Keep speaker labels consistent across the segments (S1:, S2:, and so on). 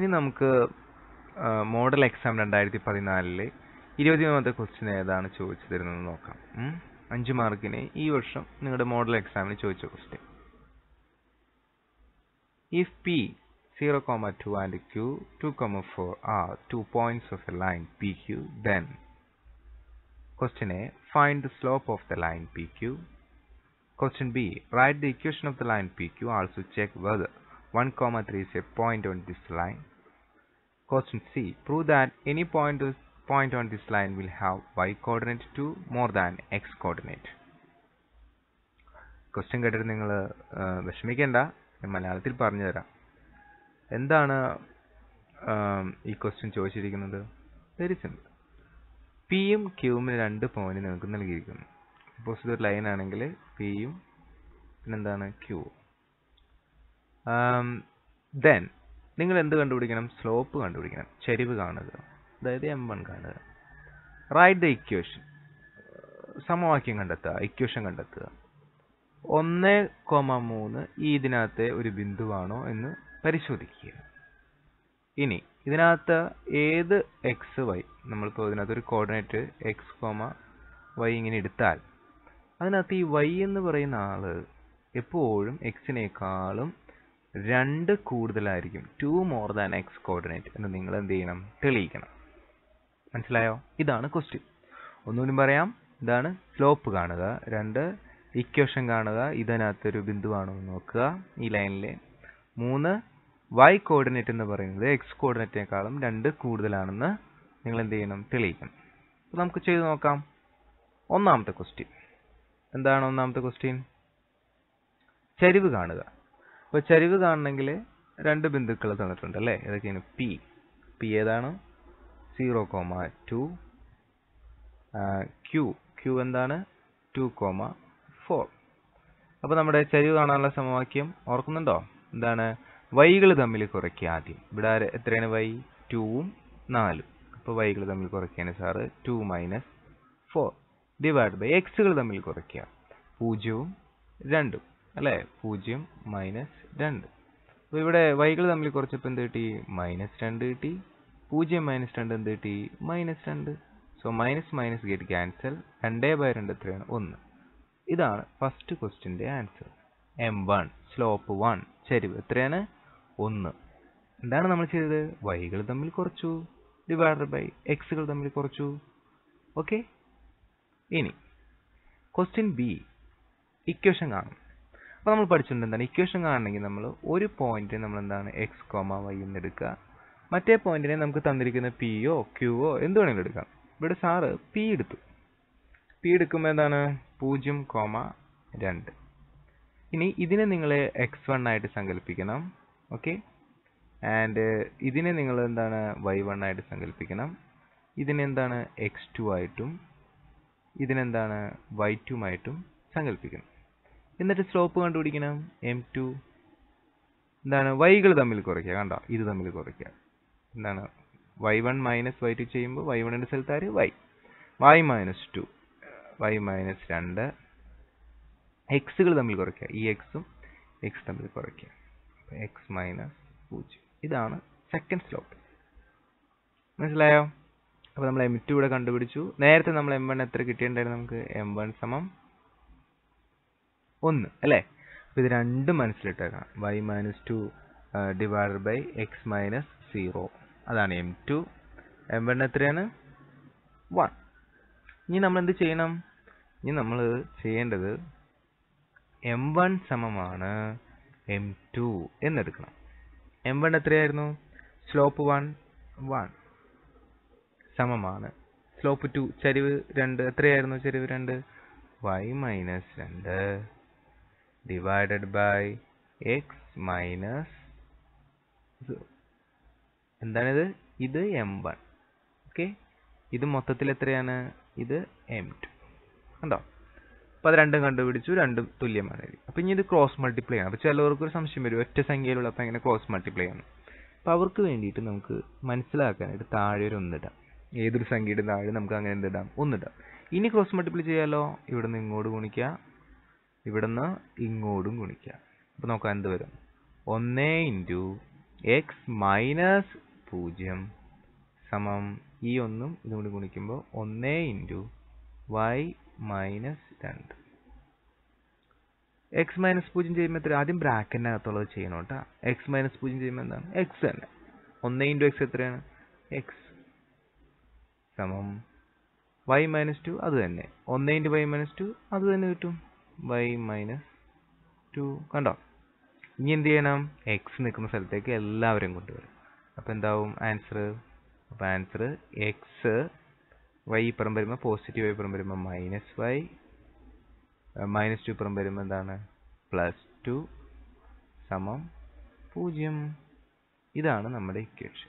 S1: ഇനി നമുക്ക് model exam രണ്ടായിരത്തി പതിനാലിലെ ഇരുപത്തിമൂന്നാമത്തെ ക്വസ്റ്റ്യൻ ഏതാണ് ചോദിച്ചു തരുന്നത് നോക്കാം ഉം. അഞ്ച് മാർക്കിന് ഈ വർഷം നിങ്ങളുടെ മോഡൽ എക്സാമിന് ചോദിച്ച question if P zero comma two and Q two comma four are two points of a line P Q then Question A. Find the slope of the line PQ. Question B. Write the equation of the line PQ. Also check whether 1, comma 3 is a point on this line. Question C. Prove that any point, point on this line will have y coordinate 2 more than x coordinate. Question കേട്ടിട്ട് നിങ്ങൾ വിഷമിക്കേണ്ട ഞാൻ മലയാളത്തിൽ പറഞ്ഞു തരാം എന്താണ് ആം, ഈ question ചോദിച്ചിരിക്കുന്നത് വെരി സിമ്പിൾ പിയും ക്യൂവും രണ്ട് പോയിന്റ് നിങ്ങൾക്ക് നൽകിയിരിക്കുന്നു സപ്പോസ് ഇതൊരു ലൈൻ ആണെങ്കിൽ പിയും പിന്നെന്താണ് ക്യൂ ദെൻ നിങ്ങൾ എന്ത് കണ്ടുപിടിക്കണം സ്ലോപ്പ് കണ്ടുപിടിക്കണം ചരിവ് കാണുക അതായത് എം വൺ കാണുക റൈറ്റ് ദ ഇക്വേഷൻ സമവാക്യം കണ്ടെത്തുക ഇക്വേഷൻ കണ്ടെത്തുക ഒന്ന് കോമ മൂന്ന് ഈ ഇതിനകത്തെ ഒരു ബിന്ദുവാണോ എന്ന് പരിശോധിക്കുക ഇനി ഇതിനകത്ത് ഏത് എക്സ് വൈ നമ്മളിപ്പോൾ ഇതിനകത്ത് ഒരു കോർഡിനേറ്റ് എക്സ് കോമ വൈ ഇങ്ങനെ എടുത്താൽ അതിനകത്ത് ഈ വൈ എന്ന് പറയുന്ന ആള് എപ്പോഴും എക്സിനേക്കാളും രണ്ട് കൂടുതലായിരിക്കും two more than X coordinate എന്ന് നിങ്ങൾ എന്ത് ചെയ്യണം തെളിയിക്കണം മനസ്സിലായോ ഇതാണ് ക്വസ്റ്റ്യൻ ഒന്നുകൂടി പറയാം ഇതാണ് സ്ലോപ്പ് കാണുക രണ്ട് ഇക്വേഷൻ കാണുക ഇതിനകത്തൊരു ബിന്ദുവാണോ എന്ന് നോക്കുക ഈ ലൈനിലെ മൂന്ന് വൈ കോർഡിനേറ്റ് എന്ന് പറയുന്നത് എക്സ് കോർഡിനേറ്റിനേക്കാളും രണ്ട് കൂടുതലാണെന്ന് നിങ്ങൾ എന്ത് ചെയ്യണം തെളിയിക്കണം അപ്പോൾ നമുക്ക് ചെയ്ത് നോക്കാം ഒന്നാമത്തെ ക്വസ്റ്റ്യൻ എന്താണ് ഒന്നാമത്തെ ക്വസ്റ്റ്യൻ ചരിവ് കാണുക അപ്പോൾ ചരിവ് കാണണമെങ്കിൽ രണ്ട് ബിന്ദുക്കൾ തന്നിട്ടുണ്ട് അല്ലേ ഏതൊക്കെയാണ് പി പി ഏതാണ് zero comma two Q Q എന്താണ് ടു കോമ ഫോർ അപ്പോൾ നമ്മുടെ ചരിവ് കാണാനുള്ള സമവാക്യം ഓർക്കുന്നുണ്ടോ എന്താണ് വൈകൾ തമ്മിൽ കുറയ്ക്കുക ആദ്യം ഇവിടെ ആര് എത്രയാണ് വൈ ടൂവും നാലും അപ്പോൾ വൈകൾ തമ്മിൽ കുറയ്ക്കുകയാണ് sir two minus four divide by എക്സുകൾ തമ്മിൽ കുറയ്ക്കുക പൂജ്യവും രണ്ടും അല്ലേ പൂജ്യം മൈനസ് രണ്ട് അപ്പോൾ ഇവിടെ വൈകൾ തമ്മിൽ കുറച്ചപ്പോൾ എന്ത് കിട്ടി മൈനസ് രണ്ട് കിട്ടി പൂജ്യം മൈനസ് രണ്ട് എന്ത് കിട്ടി മൈനസ് രണ്ട് so minus minus get cancel രണ്ടേ ബൈ രണ്ട് എത്രയാണ് ഒന്ന് ഇതാണ് ഫസ്റ്റ് ക്വസ്റ്റിൻ്റെ answer M one slope one ചരിവ് എത്രയാണ് ഒന്ന് എന്താണ് നമ്മൾ ചെയ്തത് വൈകൾ തമ്മിൽ കുറച്ചു ഡിവൈഡഡ് ബൈ എക്സുകൾ തമ്മിൽ കുറച്ചു ഓക്കെ ഇനി ക്വസ്റ്റ്യൻ ബി ഇക്വേഷൻ കാണും അപ്പോൾ നമ്മൾ പഠിച്ചിട്ടുണ്ട് എന്താണ് ഇക്വേഷൻ കാണണമെങ്കിൽ നമ്മൾ ഒരു പോയിന്റ് നമ്മൾ എന്താണ് എക്സ് കോമ വൈ എന്ന് എടുക്കുക മറ്റേ പോയിന്റിനെ നമുക്ക് തന്നിരിക്കുന്ന പിയോ ക്യൂവോ എന്ത് വേണമെങ്കിലും എടുക്കാം ഇവിടെ സാറ് പി എടുത്തു പി എടുക്കുമ്പോൾ എന്താണ് പൂജ്യം കോമ രണ്ട് ഇനി ഇതിനെ നിങ്ങൾ എക്സ് വൺ ആയിട്ട് സങ്കല്പിക്കണം ഓക്കെ ആൻഡ് ഇതിനെ നിങ്ങൾ എന്താണ് വൈ വൺ ആയിട്ട് സങ്കല്പിക്കണം ഇതിനെന്താണ് എക്സ് ടു ആയിട്ടും ഇതിനെന്താണ് വൈ ടു ആയിട്ടും സങ്കല്പിക്കണം എന്നിട്ട് സ്ലോപ്പ് കണ്ടുപിടിക്കണം എം ടു എന്താണ് വൈകൾ തമ്മിൽ കുറയ്ക്കുക കണ്ടോ ഇത് തമ്മിൽ കുറയ്ക്കുക എന്താണ് Y one minus Y two ചെയ്യുമ്പോൾ വൈ വണ്ണിൻ്റെ സ്ഥലത്ത് ആര് Y Y minus two Y minus രണ്ട് എക്സുകൾ തമ്മിൽ കുറയ്ക്കുക ഈ എക്സും എക്സ് തമ്മിൽ കുറയ്ക്കുക എക്സ് മൈനസ് പൂജ്യം ഇതാണ് സെക്കൻഡ് സ്ലോപ്പ് മനസ്സിലായോ അപ്പോൾ നമ്മൾ എം ടു ഇവിടെ കണ്ടുപിടിച്ചു നേരത്തെ നമ്മൾ എം വൺ എത്ര കിട്ടിയിട്ടുണ്ടായിരുന്നു നമുക്ക് എം വൺ സമം ഒന്ന് അല്ലേ അപ്പോൾ ഇത് രണ്ടും മനസ്സിലിട്ടേക്കണം Y minus two divided by X minus zero അതാണ് എം ടു എം വൺ എത്രയാണ് വൺ ഇനി നമ്മൾ എന്ത് ചെയ്യണം ഇനി നമ്മൾ ചെയ്യേണ്ടത് എം വൺ സമമാണ് എം ടു എന്നെടുക്കണം എം വൺ എത്രയായിരുന്നു സ്ലോപ്പ് വൺ വൺ സമമാണ് സ്ലോപ്പ് ടു ചരിവ് രണ്ട് എത്രയായിരുന്നു ചരിവ് രണ്ട് വൈ മൈനസ് രണ്ട് ഡിവൈഡഡ് ബൈ എക്സ് മൈനസ് എന്താണിത് ഇത് എം വൺ ഓക്കെ ഇത് മൊത്തത്തിൽ എത്രയാണ് ഇത് എം ടു കണ്ടോ അപ്പോൾ അത് രണ്ടും കണ്ടുപിടിച്ചു രണ്ടും തുല്യമാണ് അപ്പോൾ ഇനി ഇത് ക്രോസ് മൾട്ടിപ്ലൈ ആണ് അപ്പോൾ ചിലവർക്ക് ഒരു സംശയം വരും ഒറ്റ സംഖ്യയിലുള്ള അപ്പോൾ എങ്ങനെ ക്രോസ് മൾട്ടിപ്ലൈ ആണ് അപ്പോൾ അവർക്ക് വേണ്ടിയിട്ട് നമുക്ക് മനസ്സിലാക്കാനായിട്ട് താഴെ ഒരു ഒന്നിടാം ഏതൊരു സംഖ്യയുടെ താഴെ നമുക്ക് അങ്ങനെ എന്തിടാം ഒന്നിടാം ഇനി ക്രോസ് മൾട്ടിപ്ലൈ ചെയ്യാലോ ഇവിടെ നിന്ന് ഇങ്ങോട്ട് ഗുണിക്കുക ഇവിടെ നിന്ന് ഇങ്ങോട്ടും ഗുണിക്കുക അപ്പോൾ നോക്കാം എന്ത് വരും ഒന്ന് ഇൻറ്റു എക്സ് മൈനസ് പൂജ്യം സമം ഈ ഒന്നും ഇതും കൂടി ഗുണിക്കുമ്പോൾ ഒന്ന് ഇൻറ്റു വൈ മൈനസ് രണ്ട് എക്സ് മൈനസ് പൂജ്യം ചെയ്യുമ്പോൾ എത്ര ആദ്യം ബ്രാക്കറ്റിനകത്തുള്ളത് ചെയ്യണം കേട്ടോ എക്സ് മൈനസ് പൂജ്യം ചെയ്യുമ്പോൾ എന്താണ് എക്സ് തന്നെ ഒന്ന് ഇൻറ്റു എക്സ് എത്രയാണ് എക്സ് സമം വൈ മൈനസ് ടു അത് തന്നെ ഒന്ന് ഇൻറ്റു വൈ മൈനസ് ടു അത് തന്നെ കിട്ടും വൈ മൈനസ് ടു കണ്ടോ ഇനി എന്ത് ചെയ്യണം എക്സ് നിൽക്കുന്ന സ്ഥലത്തേക്ക് എല്ലാവരും കൊണ്ടുവരും അപ്പോൾ എന്താവും ആൻസർ അപ്പോൾ ആൻസർ എക്സ് വൈ ഇപ്പുറം വരുമ്പോൾ പോസിറ്റീവ് ഇപ്പുറം വരുമ്പോൾ മൈനസ് വൈ മൈനസ് ടു ഇപ്പുറം വരുമ്പോൾ എന്താണ് പ്ലസ് ടു സമം പൂജ്യം ഇതാണ് നമ്മുടെ ഇക്വേഷൻ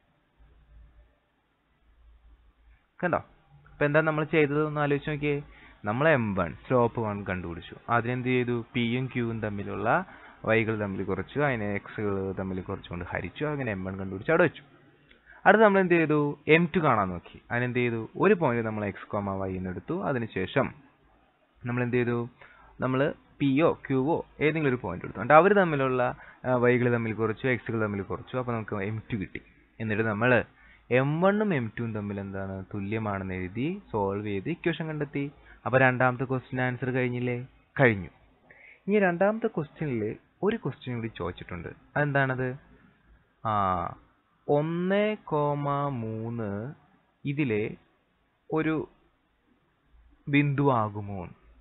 S1: കണ്ടോ അപ്പം എന്താ നമ്മൾ ചെയ്തത് ഒന്ന് ആലോചിച്ച് നോക്കിയേ നമ്മൾ എം വൺ സ്ലോപ്പ് വൺ കണ്ടുപിടിച്ചു അതിനെന്ത് ചെയ്തു പിയും ക്യൂവും തമ്മിലുള്ള വൈകൾ തമ്മിൽ കുറച്ചു അതിനെ എക്സുകൾ തമ്മിൽ കുറച്ചുകൊണ്ട് ഹരിച്ചു അങ്ങനെ എം വൺ കണ്ടുപിടിച്ച് അവിടെ വെച്ചു അടുത്ത് നമ്മൾ എന്ത് ചെയ്തു എം ടു കാണാൻ നോക്കി അതിനെന്ത് ചെയ്തു ഒരു പോയിന്റ് നമ്മൾ എക്സ് കോമ വൈ എന്ന് എടുത്തു അതിനുശേഷം നമ്മൾ എന്ത് ചെയ്തു നമ്മൾ പിയോ ക്യൂവോ ഏതെങ്കിലും ഒരു പോയിന്റ് എടുത്തു എന്നിട്ട് അവർ തമ്മിലുള്ള വൈകൾ തമ്മിൽ കുറച്ചു എക്സുകൾ തമ്മിൽ കുറച്ചു അപ്പോൾ നമുക്ക് എം ടു കിട്ടി എന്നിട്ട് നമ്മൾ എം വണ്ണും എം ടുവും തമ്മിൽ എന്താണ് തുല്യമാണെന്ന് എഴുതി സോൾവ് ചെയ്ത് ഇക്വേഷൻ കണ്ടെത്തി അപ്പോൾ രണ്ടാമത്തെ ക്വസ്റ്റ്യൻ ആൻസർ കഴിഞ്ഞില്ലേ കഴിഞ്ഞു ഇനി രണ്ടാമത്തെ ക്വസ്റ്റ്യനിൽ ഒരു ക്വസ്റ്റ്യൻ കൂടി ചോദിച്ചിട്ടുണ്ട് അതെന്താണത് ആ ഒന്ന് കോമ മൂന്ന് ഇതിലെ ഒരു ബിന്ദുവാകുമോ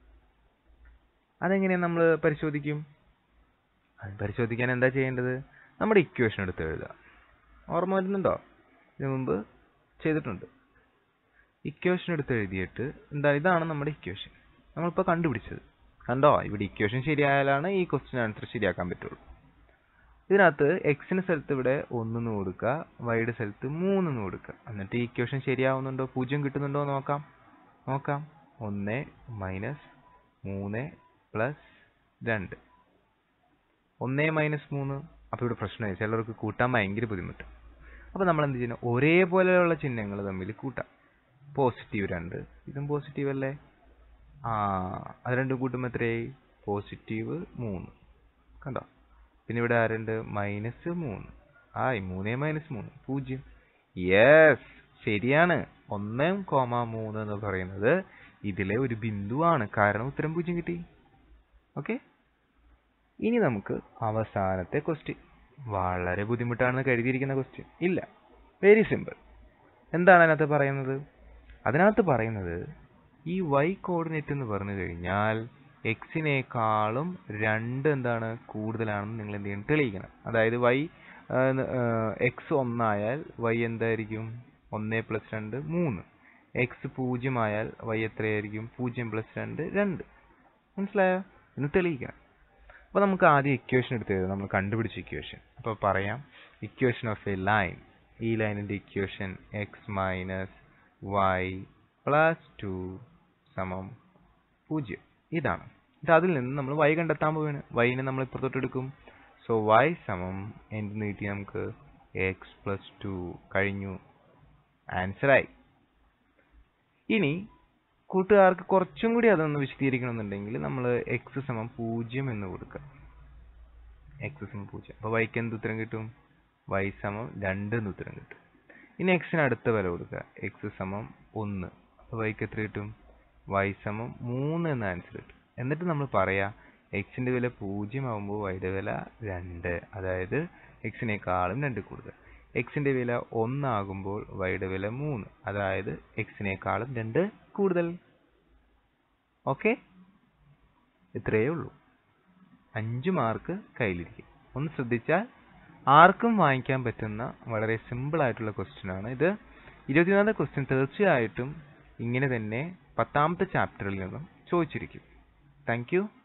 S1: അതെങ്ങനെയാണ് നമ്മൾ പരിശോധിക്കും അത് പരിശോധിക്കാൻ എന്താ ചെയ്യേണ്ടത് നമ്മുടെ ഇക്വേഷൻ എടുത്ത് എഴുതുക ഓർമ്മ വരുന്നുണ്ടോ ഇതിനു മുമ്പ് ചെയ്തിട്ടുണ്ട് ഇക്വേഷൻ എടുത്ത് എഴുതിയിട്ട് എന്താ ഇതാണ് നമ്മുടെ ഇക്വേഷൻ നമ്മളിപ്പോൾ കണ്ടുപിടിച്ചത് കണ്ടോ ഇവിടെ ഇക്വേഷൻ ശരിയായാലാണ് ഈ ക്വസ്റ്റ്യൻ ആൻസർ ശരിയാക്കാൻ പറ്റുള്ളൂ ഇതിനകത്ത് എക്സിന്റെ സ്ഥലത്ത് ഇവിടെ ഒന്നെന്ന് കൊടുക്കുക വൈയുടെ സ്ഥലത്ത് മൂന്നെന്ന് കൊടുക്കുക എന്നിട്ട് ഈ ഇക്വേഷൻ ശരിയാവുന്നുണ്ടോ പൂജ്യം കിട്ടുന്നുണ്ടോ എന്ന് നോക്കാം നോക്കാം ഒന്ന് മൈനസ് മൂന്ന് പ്ലസ് രണ്ട് ഒന്ന് മൈനസ് മൂന്ന് അപ്പോൾ ഇവിടെ പ്രശ്നമായി ചിലർക്ക് കൂട്ടാൻ ഭയങ്കര ബുദ്ധിമുട്ട് അപ്പോൾ നമ്മൾ എന്ത് ചെയ്യണം ഒരേപോലെയുള്ള ചിഹ്നങ്ങൾ തമ്മിൽ കൂട്ടാം പോസിറ്റീവ് രണ്ട് ഇതും പോസിറ്റീവ് അല്ലേ ആ അത് രണ്ടും കൂട്ടുമ്പോൾ എത്രയായി പോസിറ്റീവ് മൂന്ന് കണ്ടോ പിന്നെ ഇവിടെ ആരുണ്ട് മൈനസ് മൂന്ന് ആയി മൂന്നേ മൈനസ് മൂന്ന് പൂജ്യം യെസ് ശരിയാണ് ഒന്ന് കോമ മൂന്ന് എന്ന് പറയുന്നത് ഇതിലെ ഒരു ബിന്ദുവാണ് കാരണം ഉത്തരം പൂജ്യം കിട്ടി ഓക്കെ ഇനി നമുക്ക് അവസാനത്തെ ക്വസ്റ്റ്യൻ വളരെ ബുദ്ധിമുട്ടാണെന്ന് കരുതിയിരിക്കുന്ന ക്വസ്റ്റ്യൻ ഇല്ല വെരി സിമ്പിൾ എന്താണ് അതിനകത്ത് പറയുന്നത് അതിനകത്ത് പറയുന്നത് ഈ y കോർഡിനേറ്റ് എന്ന് പറഞ്ഞു കഴിഞ്ഞാൽ എക്സിനേക്കാളും രണ്ട് എന്താണ് കൂടുതലാണെന്ന് നിങ്ങൾ എന്ത് ചെയ്യണം തെളിയിക്കണം അതായത് y എക്സ് ഒന്നായാൽ y എന്തായിരിക്കും ഒന്ന് പ്ലസ് രണ്ട് മൂന്ന് എക്സ് പൂജ്യമായാൽ y എത്രയായിരിക്കും പൂജ്യം പ്ലസ് രണ്ട് രണ്ട് മനസ്സിലായോ എന്ന് തെളിയിക്കണം അപ്പോൾ നമുക്ക് ആദ്യം ഇക്വേഷൻ എടുത്ത് എഴുതാം നമ്മൾ കണ്ടുപിടിച്ച ഇക്വേഷൻ അപ്പോൾ പറയാം ഇക്വേഷൻ ഓഫ് എ ലൈൻ ഈ ലൈനിന്റെ equation X minus Y plus two സമം പൂജ്യം ഇതാണ് എന്നിട്ട് അതിൽ നിന്ന് നമ്മൾ y കണ്ടെത്താൻ പോവുകയാണ് y-നെ നമ്മൾ ഇപ്പുറത്തോട്ട് എടുക്കും സോ y സമം എന്ത് നീട്ടി നമുക്ക് എക്സ് പ്ലസ് ടു കഴിഞ്ഞു ആൻസറായി ഇനി കൂട്ടുകാർക്ക് കുറച്ചും കൂടി അതൊന്ന് വിശദീകരിക്കണമെന്നുണ്ടെങ്കിൽ നമ്മൾ എക്സ് സമം പൂജ്യം എന്ന് കൊടുക്കുക എക്സ് സമം പൂജ്യം അപ്പോൾ വൈക്ക് എന്ത് ഉത്തരം കിട്ടും വൈ സമം രണ്ട് എന്ന് ഉത്തരം കിട്ടും ഇനി എക്സിന് അടുത്ത വില കൊടുക്കുക എക്സ് സമം ഒന്ന് അപ്പോൾ വൈക്ക് എത്ര കിട്ടും വൈ സമം മൂന്ന് എന്ന ആൻസർ കിട്ടും എന്നിട്ട് നമ്മൾ പറയാ എക്സിന്റെ വില പൂജ്യം ആകുമ്പോൾ വൈയുടെ വില രണ്ട് അതായത് എക്സിനേക്കാളും രണ്ട് കൂടുതൽ എക്സിന്റെ വില ഒന്നാകുമ്പോൾ വൈയുടെ വില മൂന്ന് അതായത് എക്സിനേക്കാളും രണ്ട് കൂടുതൽ ഓക്കെ ഇത്രയേ ഉള്ളൂ അഞ്ച് മാർക്ക് കയ്യിലിരിക്കും ഒന്ന് ശ്രദ്ധിച്ചാൽ ആർക്കും വാങ്ങിക്കാൻ പറ്റുന്ന വളരെ സിമ്പിൾ ആയിട്ടുള്ള ക്വസ്റ്റ്യൻ ആണ് ഇത് ഇരുപത്തിനാല് ക്വസ്റ്റ്യൻ തീർച്ചയായിട്ടും ഇങ്ങനെ തന്നെ പത്താമത്തെ ചാപ്റ്ററിൽ നിന്നും ചോദിച്ചിരിക്കും താങ്ക് യു